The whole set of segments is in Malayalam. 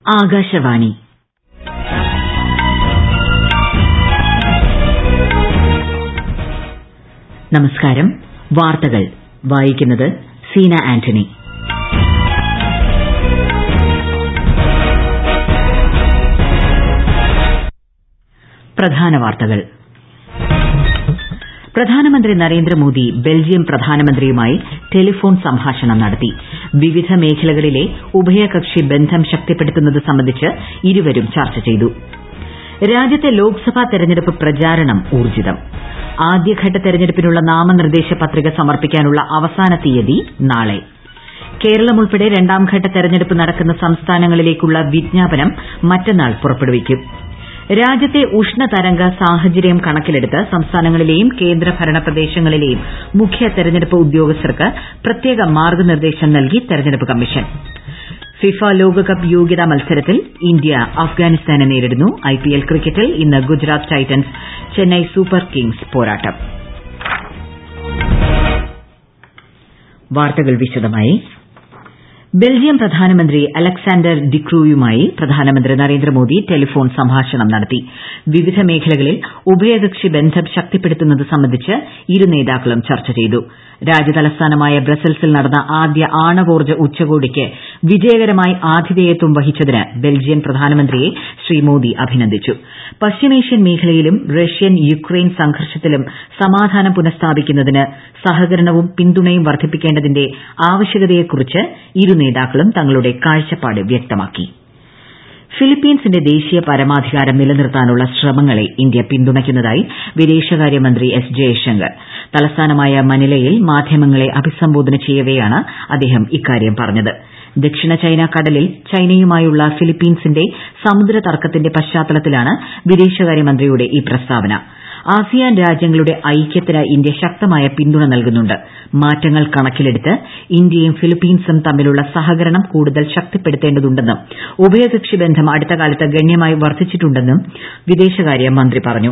ആകാശവാണി നമസ്കാരം വാർത്തകൾ വായിക്കുന്നത് സീന ആന്റണി പ്രധാന വാർത്തകൾ പ്രധാനമന്ത്രി നരേന്ദ്രമോദി ബെൽജിയം പ്രധാനമന്ത്രിയുമായി ടെലിഫോൺ സംഭാഷണം നടത്തി വിവിധ മേഖലകളിലെ ഉഭയകക്ഷി ബന്ധം ശക്തിപ്പെടുത്തുന്നത് സംബന്ധിച്ച് ഇരുവരും ചർച്ച ചെയ്തു രാജ്യത്തെ ലോക്സഭാ തെരഞ്ഞെടുപ്പ് പ്രചാരണം ഊർജ്ജിതം ആദ്യഘട്ട തെരഞ്ഞെടുപ്പിനുള്ള നാമനിർദ്ദേശ പത്രിക സമർപ്പിക്കാനുള്ള അവസാന തീയതി നാളെ കേരളം ഉൾപ്പെടെ രണ്ടാംഘട്ട തെരഞ്ഞെടുപ്പ് നടക്കുന്ന സംസ്ഥാനങ്ങളിലേക്കുള്ള വിജ്ഞാപനം മറ്റന്നാൾ പുറപ്പെടുവിക്കും രാജ്യത്തെ ഉഷ്ണതരംഗ സാഹചര്യം കണക്കിലെടുത്ത് സംസ്ഥാനങ്ങളിലെയും കേന്ദ്രഭരണ പ്രദേശങ്ങളിലെയും മുഖ്യ തെരഞ്ഞെടുപ്പ് ഉദ്യോഗസ്ഥർക്ക് പ്രത്യേക മാർഗ്ഗനിർദ്ദേശം നൽകി തെരഞ്ഞെടുപ്പ് കമ്മീഷൻ ഫിഫ ലോകകപ്പ് യോഗ്യതാ മത്സരത്തിൽ ഇന്ത്യ അഫ്ഗാനിസ്ഥാനെ നേരിടുന്നു ഐപിഎൽ ക്രിക്കറ്റിൽ ഇന്ന് Gujarat Titans Chennai Super Kings പോരാട്ടം വാർത്തകൾ വിശദമായി ബെൽജിയം പ്രധാനമന്ത്രി അലക്സാണ്ടർ ഡിക്രൂയുമായി പ്രധാനമന്ത്രി നരേന്ദ്രമോദി ടെലിഫോൺ സംഭാഷണം നടത്തി വിവിധ മേഖലകളിൽ ഉഭയകക്ഷി ബന്ധം ശക്തിപ്പെടുത്തുന്നത് സംബന്ധിച്ച് ഇരു നേതാക്കളും ചർച്ച ചെയ്തു രാജ്യതലസ്ഥാനമായ ബ്രസൽസിൽ നടന്ന ആദ്യ ആണവോർജ്ജ ഉച്ചകോടിക്ക് വിജയകരമായി ആതിഥേയത്വം വഹിച്ചതിന് ബെൽജിയം പ്രധാനമന്ത്രിയെ ശ്രീ മോദി അഭിനന്ദിച്ചു പശ്ചിമേഷ്യൻ മേഖലയിലും റഷ്യൻ യുക്രൈൻ സംഘർഷത്തിലും സമാധാനം പുനഃസ്ഥാപിക്കുന്നതിന് സഹകരണവും പിന്തുണയും വർദ്ധിപ്പിക്കേണ്ടതിന്റെ ആവശ്യകതയെക്കുറിച്ച് ഇരു നേതാക്കളും തങ്ങളുടെ കാഴ്ചപ്പാട് വ്യക്തമാക്കി ഫിലിപ്പീൻസിന്റെ ദേശീയ പരമാധികാരം നിലനിർത്താനുള്ള ശ്രമങ്ങളെ ഇന്ത്യ പിന്തുണയ്ക്കുന്നതായി വിദേശകാര്യമന്ത്രി എസ് ജയശങ്കർ തലസ്ഥാനമായ മനിലയിൽ മാധ്യമങ്ങളെ അഭിസംബോധന ചെയ്യവെയാണ് അദ്ദേഹം ഇക്കാര്യം പറഞ്ഞത് ദക്ഷിണ ചൈന കടലിൽ ചൈനയുമായുള്ള ഫിലിപ്പീൻസിന്റെ സമുദ്ര തർക്കത്തിന്റെ പശ്ചാത്തലത്തിലാണ് വിദേശകാര്യമന്ത്രിയുടെ ഈ പ്രസ്താവന ആസിയാൻ രാജ്യങ്ങളുടെ ഐക്യത്തിന് ഇന്ത്യ ശക്തമായ പിന്തുണ നൽകുന്നുണ്ട് മാറ്റങ്ങൾ കണക്കിലെടുത്ത് ഇന്ത്യയും ഫിലിപ്പീൻസും തമ്മിലുള്ള സഹകരണം കൂടുതൽ ശക്തിപ്പെടുത്തേണ്ടതുണ്ടെന്നും ഉഭയകക്ഷി ബന്ധം അടുത്ത കാലത്ത് ഗണ്യമായി വർദ്ധിച്ചിട്ടുണ്ടെന്നും വിദേശകാര്യ മന്ത്രി പറഞ്ഞു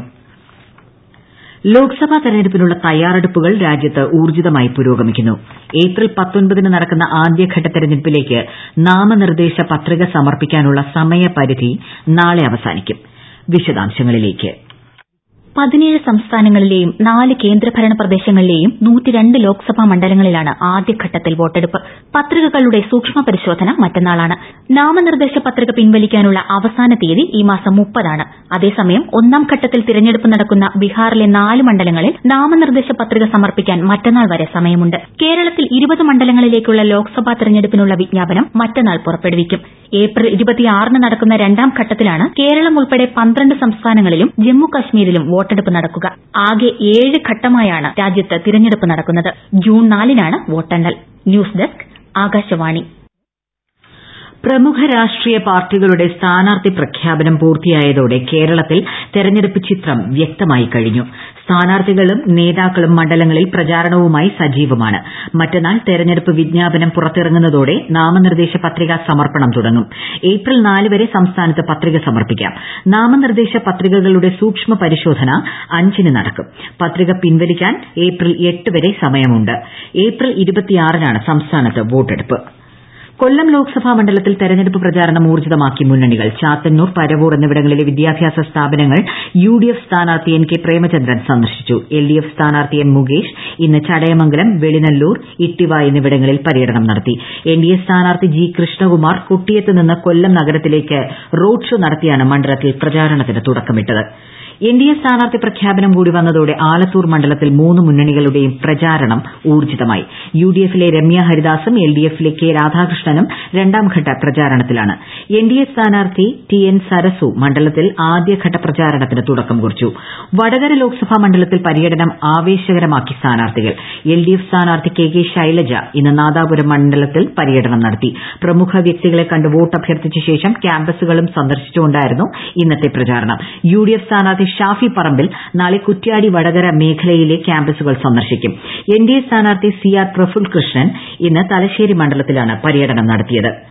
ലോക്സഭാ തെരഞ്ഞെടുപ്പിനുള്ള തയ്യാറെടുപ്പുകൾ രാജ്യത്ത് ഊർജ്ജിതമായി പുരോഗമിക്കുന്നു ഏപ്രിൽ പത്തൊൻപതിന് നടക്കുന്ന ആദ്യഘട്ട തെരഞ്ഞെടുപ്പിലേക്ക് നാമനിർദ്ദേശ പത്രിക സമർപ്പിക്കാനുള്ള സമയപരിധി നാളെ അവസാനിക്കും വിശദാംശങ്ങളിലേക്ക് പതിനേഴ് സംസ്ഥാനങ്ങളിലെയും നാല് കേന്ദ്രഭരണ പ്രദേശങ്ങളിലെയും നൂറ്റിരണ്ട് ലോക്സഭാ മണ്ഡലങ്ങളിലാണ് ആദ്യഘട്ടത്തിൽ വോട്ടെടുപ്പ് പത്രികകളുടെ സൂക്ഷ്മ പരിശോധന മറ്റന്നാളാണ് നാമനിർദ്ദേശ പത്രിക പിൻവലിക്കാനുള്ള അവസാന തീയതി ഈ മാസം മുപ്പതാണ് അതേസമയം ഒന്നാം ഘട്ടത്തിൽ തിരഞ്ഞെടുപ്പ് നടക്കുന്ന ബീഹാറിലെ നാല് മണ്ഡലങ്ങളിൽ നാമനിർദ്ദേശ പത്രിക സമർപ്പിക്കാൻ മറ്റന്നാൾ വരെ സമയമുണ്ട് കേരളത്തിൽ ഇരുപത് മണ്ഡലങ്ങളിലേക്കുള്ള ലോക്സഭാ തെരഞ്ഞെടുപ്പിനുള്ള വിജ്ഞാപനം മറ്റന്നാൾ പുറപ്പെടുവിക്കും ഏപ്രിൽ ഇരുപത്തിയാറിന് നടക്കുന്ന രണ്ടാം ഘട്ടത്തിലാണ് കേരളം ഉൾപ്പെടെ പന്ത്രണ്ട് സംസ്ഥാനങ്ങളിലും ജമ്മു കശ്മീരിലും വോട്ടെടുപ്പ് നടക്കുക ആകെ ഏഴ് ഘട്ടമായാണ് രാജ്യത്ത് തിരഞ്ഞെടുപ്പ് നടക്കുന്നത് ജൂൺ നാലിനാണ് വോട്ടെണ്ണൽ ന്യൂസ് ഡെസ്ക് ആകാശവാണി പ്രമുഖ രാഷ്ട്രീയ പാർട്ടികളുടെ സ്ഥാനാർത്ഥി പ്രഖ്യാപനം പൂർത്തിയായതോടെ കേരളത്തിൽ തെരഞ്ഞെടുപ്പ് ചിത്രം വ്യക്തമായി കഴിഞ്ഞു സ്ഥാനാർത്ഥികളും നേതാക്കളും മണ്ഡലങ്ങളിൽ പ്രചാരണവുമായി സജീവമാണ് മറ്റന്നാൾ തെരഞ്ഞെടുപ്പ് വിജ്ഞാപനം പുറത്തിറങ്ങുന്നതോടെ നാമനിർദ്ദേശ പത്രികാ സമർപ്പണം തുടങ്ങും ഏപ്രിൽ നാല് വരെ സംസ്ഥാനത്ത് പത്രിക സമർപ്പിക്കാം നാമനിർദ്ദേശ പത്രികകളുടെ സൂക്ഷ്മ പരിശോധന അഞ്ചിന് നടക്കും പത്രിക പിൻവലിക്കാൻ ഏപ്രിൽ എട്ട് വരെ സമയമുണ്ട് ഏപ്രിൽ ഇരുപത്തിയാറിനാണ് സംസ്ഥാനത്ത് വോട്ടെടുപ്പ് കൊല്ലം ലോക്സഭാ മണ്ഡലത്തിൽ തെരഞ്ഞെടുപ്പ് പ്രചാരണം ഊർജ്ജിതമാക്കി മുന്നണികൾ ചാത്തന്നൂർ പരവൂർ എന്നിവിടങ്ങളിലെ വിദ്യാഭ്യാസ സ്ഥാപനങ്ങൾ യുഡിഎഫ് സ്ഥാനാർത്ഥി എൻ കെ പ്രേമചന്ദ്രൻ സന്ദർശിച്ചു എൽഡിഎഫ് സ്ഥാനാർത്ഥി എം മുകേഷ് ഇന്ന് ചടയമംഗലം വെളിനല്ലൂർ ഇട്ടിവ എന്നിവിടങ്ങളിൽ പര്യടനം നടത്തി എൻഡിഎ സ്ഥാനാർത്ഥി ജി കൃഷ്ണകുമാർ കുട്ടിയത്ത് നിന്ന് കൊല്ലം നഗരത്തിലേക്ക് റോഡ് ഷോ നടത്തിയാണ് മണ്ഡലത്തിൽ പ്രചാരണത്തിന് തുടക്കമിട്ടത് എൻഡിഎ സ്ഥാനാർത്ഥി പ്രഖ്യാപനം കൂടി വന്നതോടെ ആലത്തൂർ മണ്ഡലത്തിൽ മൂന്ന് മുന്നണികളുടെയും പ്രചാരണം ഊർജ്ജിതമായി യുഡിഎഫിലെ രമ്യ ഹരിദാസും എൽഡിഎഫിലെ കെ രാധാകൃഷ്ണനും രണ്ടാംഘട്ട പ്രചാരണത്തിലാണ് എൻഡിഎ സ്ഥാനാർത്ഥി ടി എൻ സരസു മണ്ഡലത്തിൽ ആദ്യഘട്ട പ്രചാരണത്തിന് തുടക്കം കുറിച്ചു വടകര ലോക്സഭാ മണ്ഡലത്തിൽ പര്യടനം ആവേശകരമാക്കി സ്ഥാനാർത്ഥികൾ എൽഡിഎഫ് സ്ഥാനാർത്ഥി കെ കെ ശൈലജ ഇന്ന് നാദാപുരം മണ്ഡലത്തിൽ പര്യടനം നടത്തി പ്രമുഖ വ്യക്തികളെ കണ്ട് വോട്ട് അഭ്യർത്ഥിച്ച ശേഷം ക്യാമ്പസുകളും സന്ദർശിച്ചുകൊണ്ടായിരുന്നു ഇന്നത്തെ പ്രചാരണം യുഡിഎഫ് സ്ഥാനാർത്ഥി ഷാഫി പറമ്പിൽ നാളെ കുറ്റ്യാടി വടകര മേഖലയിലെ ക്യാമ്പസുകൾ സന്ദർശിക്കും എൻഡിഎ സ്ഥാനാർത്ഥി സി ആർ പ്രഫുൽ കൃഷ്ണൻ ഇന്ന് തലശ്ശേരി മണ്ഡലത്തിലാണ് പര്യടനം നടത്തിയത്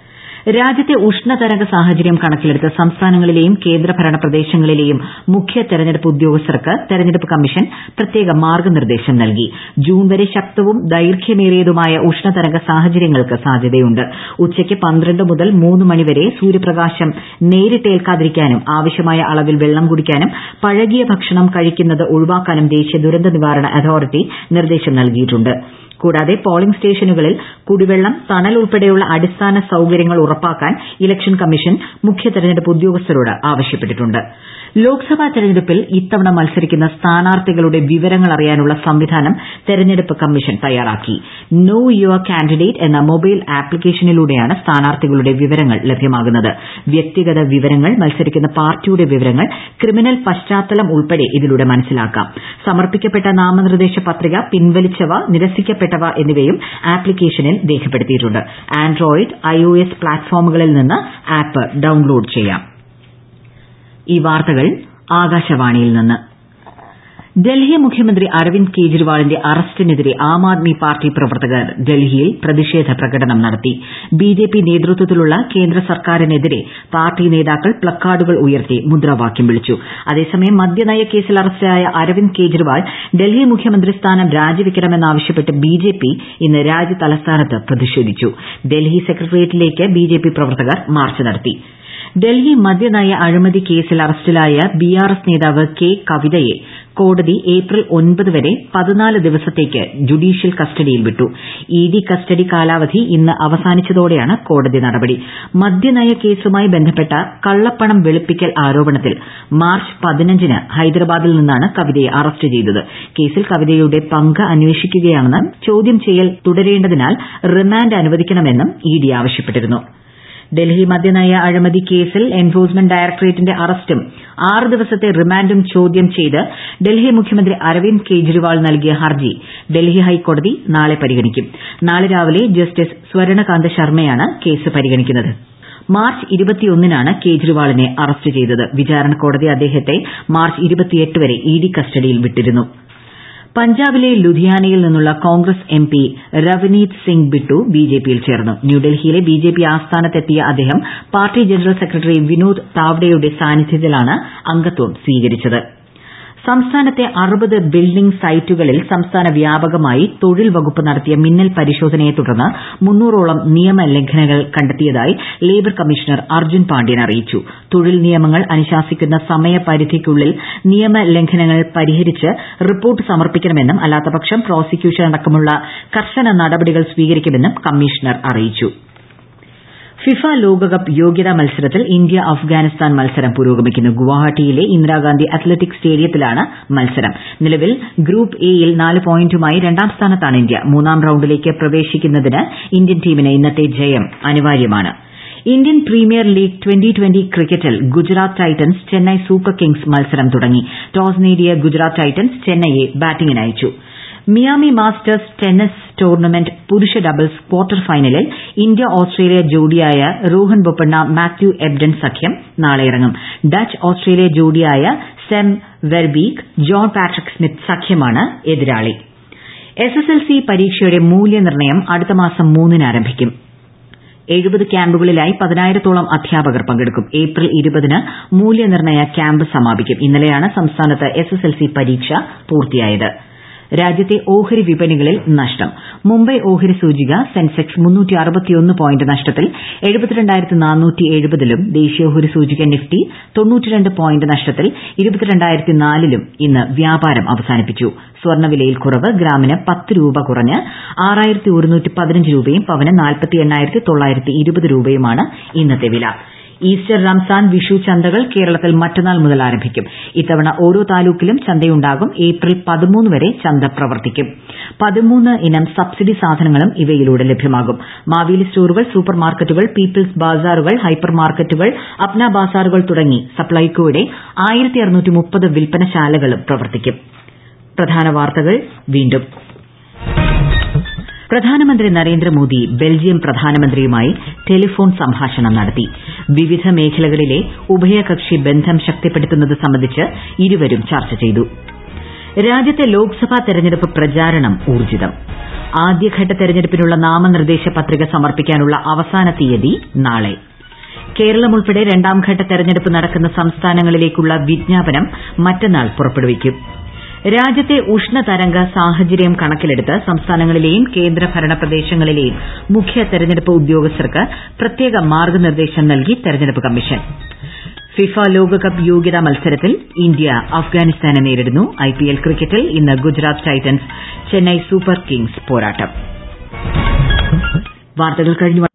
രാജ്യത്തെ ഉഷ്ണതരംഗ സാഹചര്യം കണക്കിലെടുത്ത് സംസ്ഥാനങ്ങളിലെയും കേന്ദ്രഭരണ പ്രദേശങ്ങളിലെയും മുഖ്യ തെരഞ്ഞെടുപ്പ് ഉദ്യോഗസ്ഥർക്ക് തെരഞ്ഞെടുപ്പ് കമ്മീഷൻ പ്രത്യേക മാർഗ്ഗനിർദ്ദേശം നൽകി ജൂൺ വരെ ശക്തവും ദൈർഘ്യമേറിയതുമായ ഉഷ്ണതരംഗ സാഹചര്യങ്ങൾക്ക് സാധ്യതയുണ്ട് ഉച്ചയ്ക്ക് പന്ത്രണ്ട് മുതൽ മൂന്ന് മണിവരെ സൂര്യപ്രകാശം നേരിട്ടേൽക്കാതിരിക്കാനും ആവശ്യമായ അളവിൽ വെള്ളം കുടിക്കാനും പഴകിയ ഭക്ഷണം കഴിക്കുന്നത് ഒഴിവാക്കാനും ദേശീയ ദുരന്ത നിവാരണ അതോറിറ്റി നിർദ്ദേശം നൽകിയിട്ടുണ്ട് കൂടാതെ പോളിംഗ് സ്റ്റേഷനുകളിൽ കുടിവെള്ളം തണൽ ഉൾപ്പെടെയുള്ള അടിസ്ഥാന സൌകര്യങ്ങൾ ഉറപ്പാക്കാൻ ഇലക്ഷൻ കമ്മീഷൻ മുഖ്യ തെരഞ്ഞെടുപ്പ് ഉദ്യോഗസ്ഥരോട് ആവശ്യപ്പെട്ടിട്ടുണ്ട് ലോക്സഭാ തെരഞ്ഞെടുപ്പിൽ ഇത്തവണ മത്സരിക്കുന്ന സ്ഥാനാർത്ഥികളുടെ വിവരങ്ങൾ അറിയാനുള്ള സംവിധാനം തെരഞ്ഞെടുപ്പ് കമ്മീഷൻ തയ്യാറാക്കി നോ യുവർ കാൻഡിഡേറ്റ് എന്ന മൊബൈൽ ആപ്ലിക്കേഷനിലൂടെയാണ് സ്ഥാനാർത്ഥികളുടെ വിവരങ്ങൾ ലഭ്യമാകുന്നത് വ്യക്തിഗത വിവരങ്ങൾ മത്സരിക്കുന്ന പാർട്ടിയുടെ വിവരങ്ങൾ ക്രിമിനൽ പശ്ചാത്തലം ഉൾപ്പെടെ ഇതിലൂടെ മനസ്സിലാക്കാം സമർപ്പിക്കപ്പെട്ട നാമനിർദ്ദേശ പത്രിക പിൻവലിച്ചവ നിരസിക്കപ്പെട്ടവ എന്നിവയും ആപ്ലിക്കേഷനിൽ രേഖപ്പെടുത്തിയിട്ടുണ്ട് ആൻഡ്രോയിഡ് ഐഒഎസ് പ്ലാറ്റ്ഫോമുകളിൽ നിന്ന് ആപ്പ് ഡൌൺലോഡ് ചെയ്യാം ഈ വാർത്തകൾ ആകാശവാണിയിൽ നിന്ന് ഡൽഹി മുഖ്യമന്ത്രി അരവിന്ദ് കെജ്രിവാളിന്റെ അറസ്റ്റിനെതിരെ ആം ആദ്മി പാർട്ടി പ്രവർത്തകർ ഡൽഹിയിൽ പ്രതിഷേധ പ്രകടനം നടത്തി ബിജെപി നേതൃത്വത്തിലുള്ള കേന്ദ്ര സർക്കാരിനെതിരെ പാർട്ടി നേതാക്കൾ പ്ലക്കാർഡുകൾ ഉയർത്തി മുദ്രാവാക്യം വിളിച്ചു അതേസമയം മദ്യനയ കേസിൽ അറസ്റ്റിലായ അരവിന്ദ് കെജ്രിവാൾ ഡൽഹി മുഖ്യമന്ത്രി സ്ഥാനം രാജിവെക്കണമെന്നാവശ്യപ്പെട്ട് ബിജെപി ഇന്ന് രാജ്യതലസ്ഥാനത്ത് പ്രതിഷേധിച്ചു ഡൽഹി സെക്രട്ടേറിയറ്റിലേക്ക് ബിജെപി പ്രവർത്തകർ മാർച്ച് നടത്തി ഡൽഹി മദ്യനയ അഴിമതി കേസിൽ അറസ്റ്റിലായ ബിആർഎസ് നേതാവ് കെ കവിതയെ കോടതി ഏപ്രിൽ ഒൻപത് വരെ പതിനാല് ദിവസത്തേക്ക് ജുഡീഷ്യൽ കസ്റ്റഡിയിൽ വിട്ടു ഇഡി കസ്റ്റഡി കാലാവധി ഇന്ന് അവസാനിച്ചതോടെയാണ് കോടതി നടപടി മദ്യനയ കേസുമായി ബന്ധപ്പെട്ട കള്ളപ്പണം വെളുപ്പിക്കൽ ആരോപണത്തിൽ മാർച്ച് പതിനഞ്ചിന് ഹൈദരാബാദിൽ നിന്നാണ് കവിതയെ അറസ്റ്റ് ചെയ്തത് കേസിൽ കവിതയുടെ പങ്ക് അന്വേഷിക്കുകയാണെന്നും ചോദ്യം ചെയ്യൽ തുടരേണ്ടതിനാൽ റിമാൻഡ് അനുവദിക്കണമെന്നും ഇഡി ആവശ്യപ്പെട്ടിരുന്നു ഡൽഹി മദ്യനയ അഴിമതി കേസിൽ എൻഫോഴ്സ്മെന്റ് ഡയറക്ടറേറ്റിന്റെ അറസ്റ്റും ആറ് ദിവസത്തെ റിമാൻഡും ചോദ്യം ചെയ്ത് ഡൽഹി മുഖ്യമന്ത്രി അരവിന്ദ് കെജ്രിവാൾ നൽകിയ ഹർജി ഡൽഹി ഹൈക്കോടതി നാളെ പരിഗണിക്കും നാളെ രാവിലെ ജസ്റ്റിസ് സ്വർണകാന്ത ശർമ്മയാണ് കേസ് പരിഗണിക്കുന്നത് മാർച്ച് ഇരുപത്തിയൊന്നിനാണ് കേജ്രിവാളിനെ അറസ്റ്റ് ചെയ്തത് വിചാരണ കോടതി അദ്ദേഹത്തെ മാർച്ച് ഇരുപത്തിയെട്ട് വരെ ഇഡി കസ്റ്റഡിയിൽ വിട്ടിരുന്നു പഞ്ചാബിലെ ലുധിയാനയിൽ നിന്നുള്ള Congress M P Ravneet Singh Bittu ബിജെപിയിൽ ചേർന്നു ന്യൂഡൽഹിയിലെ ബിജെപി ആസ്ഥാനത്തെത്തിയ അദ്ദേഹം പാർട്ടി ജനറൽ സെക്രട്ടറി വിനോദ് താവ്ഡെയുടെ സാന്നിധ്യത്തിലാണ് അംഗത്വം സ്വീകരിച്ചത് സംസ്ഥാനത്തെ അറുപത് ബിൽഡിംഗ് സൈറ്റുകളിൽ സംസ്ഥാന വ്യാപകമായി തൊഴിൽ വകുപ്പ് നടത്തിയ മിന്നൽ പരിശോധനയെ തുടർന്ന് മുന്നൂറോളം നിയമലംഘനങ്ങൾ കണ്ടെത്തിയതായി ലേബർ കമ്മീഷണർ അർജുൻ പാണ്ഡ്യൻ അറിയിച്ചു തൊഴിൽ നിയമങ്ങൾ അനുശാസിക്കുന്ന സമയപരിധിക്കുള്ളിൽ നിയമലംഘനങ്ങൾ പരിഹരിച്ച് റിപ്പോർട്ട് സമർപ്പിക്കണമെന്നും അല്ലാത്തപക്ഷം പ്രോസിക്യൂഷൻ അടക്കമുള്ള കർശന നടപടികൾ സ്വീകരിക്കുമെന്നും കമ്മീഷണർ അറിയിച്ചു ഫിഫ ലോകകപ്പ് യോഗ്യതാ മത്സരത്തിൽ ഇന്ത്യ അഫ്ഗാനിസ്ഥാൻ മത്സരം പുരോഗമിക്കുന്നു ഗുവാഹട്ടിയിലെ ഇന്ദിരാഗാന്ധി അത്ലറ്റിക് സ്റ്റേഡിയത്തിലാണ് മത്സരം നിലവിൽ ഗ്രൂപ്പ് എ യിൽ നാല് പോയിന്റുമായി രണ്ടാം സ്ഥാനത്താണ് ഇന്ത്യ മൂന്നാം റൌണ്ടിലേക്ക് പ്രവേശിക്കുന്നതിന് ഇന്ത്യൻ ടീമിന് ഇന്നത്തെ ജയം അനിവാര്യമാണ് Indian Premier League twenty twenty ക്രിക്കറ്റിൽ Gujarat Titans Chennai Super Kings മത്സരം തുടങ്ങി ടോസ് നേടിയ ഗുജറാത്ത് ടൈറ്റൻസ് ചെന്നൈയെ ബാറ്റിംഗിനയച്ചു മിയാമി മാസ്റ്റേഴ്സ് ടെന്നീസ് ടൂർണമെന്റ് പുരുഷ ഡബിൾസ് ക്വാർട്ടർ ഫൈനലിൽ ഇന്ത്യ ഓസ്ട്രേലിയ ജോഡിയായ രോഹൻ ബൊപ്പണ്ണ മാത്യു എബ്ഡൻ സഖ്യം നാളെ ഇറങ്ങും ഡച്ച് ഓസ്ട്രേലിയ ജോഡിയായ Sem Verbeek John Patrick Smith സഖ്യമാണ് എതിരാളി എസ്എസ്എൽസി പരീക്ഷയുടെ മൂല്യനിർണ്ണയം അടുത്ത മാസം മൂന്നിന് ആരംഭിക്കും എഴുപത് ക്യാമ്പുകളിലായി പതിനായിരത്തോളം അധ്യാപകർ പങ്കെടുക്കും ഏപ്രിൽ ഇരുപതിന് മൂല്യനിർണ്ണയ ക്യാമ്പ് സമാപിക്കും ഇന്നലെയാണ് സംസ്ഥാനത്ത് എസ്എസ്എൽസി പരീക്ഷ പൂർത്തിയായത് രാജ്യത്തെ ഓഹരി വിപണികളിൽ നഷ്ടം മുംബൈ ഓഹരി സൂചിക സെൻസെക്സ് പോയിന്റ് നഷ്ടത്തിൽ ലും ദേശീയ ഓഹരി സൂചിക നിഫ്റ്റി പോയിന്റ് നഷ്ടത്തിൽ ലും ഇന്ന് വ്യാപാരം അവസാനിപ്പിച്ചു സ്വർണ്ണവിലയിൽ കുറവ് ഗ്രാമിന് പത്ത് രൂപ കുറഞ്ഞ് രൂപയും പവന് രൂപയുമാണ് ഇന്നത്തെ വില ഈസ്റ്റർ റംസാൻ വിഷു ചന്തകൾ കേരളത്തിൽ മറ്റന്നാൾ മുതൽ ആരംഭിക്കും ഇത്തവണ ഓരോ താലൂക്കിലും ചന്തയുണ്ടാകും ഏപ്രിൽ പതിമൂന്ന് വരെ ചന്ത പ്രവർത്തിക്കും പതിമൂന്ന് ഇനം സബ്സിഡി സാധനങ്ങളും ഇവയിലൂടെ ലഭ്യമാകും മാവേലി സ്റ്റോറുകൾ സൂപ്പർ മാർക്കറ്റുകൾ പീപ്പിൾസ് ബാസാറുകൾ ഹൈപ്പർ മാർക്കറ്റുകൾ അപ്ന ബാസാറുകൾ തുടങ്ങി സപ്ലൈകോയുടെ വിൽപ്പനശാലകളും പ്രവർത്തിക്കും പ്രധാന വാർത്തകൾ വീണ്ടും പ്രധാനമന്ത്രി നരേന്ദ്രമോദി ബെൽജിയം പ്രധാനമന്ത്രിയുമായി ടെലിഫോൺ സംഭാഷണം നടത്തി വിവിധ മേഖലകളിലെ ഉഭയകക്ഷി ബന്ധം ശക്തിപ്പെടുത്തുന്നത് സംബന്ധിച്ച് ഇരുവരും ചർച്ച ചെയ്തു രാജ്യത്തെ ലോക്സഭാ തെരഞ്ഞെടുപ്പ് പ്രചാരണം ഊർജ്ജിതം ആദ്യഘട്ട തെരഞ്ഞെടുപ്പിനുള്ള നാമനിർദ്ദേശ പത്രിക സമർപ്പിക്കാനുള്ള അവസാന തീയതി നാളെ കേരളം ഉൾപ്പെടെ രണ്ടാംഘട്ട തെരഞ്ഞെടുപ്പ് നടക്കുന്ന സംസ്ഥാനങ്ങളിലേക്കുള്ള വിജ്ഞാപനം മറ്റന്നാൾ പുറപ്പെടുവിക്കും രാജ്യത്തെ ഉഷ്ണതരംഗ സാഹചര്യം കണക്കിലെടുത്ത് സംസ്ഥാനങ്ങളിലെയും കേന്ദ്രഭരണ പ്രദേശങ്ങളിലെയും മുഖ്യ തെരഞ്ഞെടുപ്പ് ഉദ്യോഗസ്ഥർക്ക് പ്രത്യേക മാർഗ്ഗനിർദ്ദേശം നൽകി തെരഞ്ഞെടുപ്പ് കമ്മീഷൻ ഫിഫ ലോകകപ്പ് യോഗ്യതാ മത്സരത്തിൽ ഇന്ത്യ അഫ്ഗാനിസ്ഥാനെ നേരിടുന്നു ഐപിഎൽ ക്രിക്കറ്റിൽ ഇന്ന് Gujarat Titans Chennai Super Kings പോരാട്ടം വാർത്തകൾ കഴിഞ്ഞു